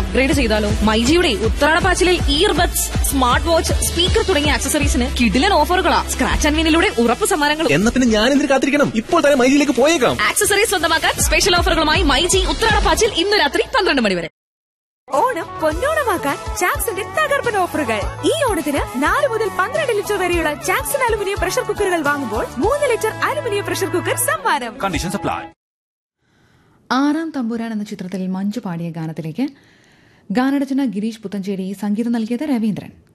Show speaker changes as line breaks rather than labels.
Upgrade ചെയ്താലോ മൈജിയുടെ ഉത്രാടപ്പാച്ചിലിൽ ഇയർബഡ്സ് സ്മാർട്ട് വാച്ച് സ്പീക്കർ തുടങ്ങിയ ആക്സസറീസിന് കിടിലൻ ഓഫറുകളാ സ്ക്രാച്ച് ആൻഡ് വിനിലൂടെ ഉറപ്പ് സമ്മാനങ്ങളും
എന്നാ പിന്നെ ഞാൻ എന്തിനു കാത്തിരിക്കണം ഇപ്പോൾ തന്നെ മൈജിയിലേക്ക് പോയേക്കാം
ആക്സസറീസ് സ്വന്തമാക്കാൻ സ്പെഷ്യൽ ഓഫറുകളുമായി മൈജി ഉത്രാടപ്പാച്ചിൽ ഇന്ന് രാത്രി പന്ത്രണ്ട് മണി വരെ
ഓണം പൊന്നോണമാക്കാൻ ചാക്സിന്റെ തകർപ്പൻ ഓഫറുകൾ ഈ ഓണത്തിന് നാല് മുതൽ പന്ത്രണ്ട് ലിറ്റർ വരെയുള്ള ചാക്സൺ അലുമിനിയം പ്രഷർ കുക്കറുകൾ വാങ്ങുമ്പോൾ മൂന്ന് ലിറ്റർ അലുമിനിയം പ്രഷർ കുക്കർ സമ്മാനം
Conditions apply.
ആറാം തമ്പുരാൻ എന്ന ചിത്രത്തിൽ മഞ്ജു പാടിയ ഗാനത്തിലേക്ക് ഗാനരചന ഗിരീഷ് പുത്തഞ്ചേരി സംഗീതം നൽകിയത് രവീന്ദ്രൻ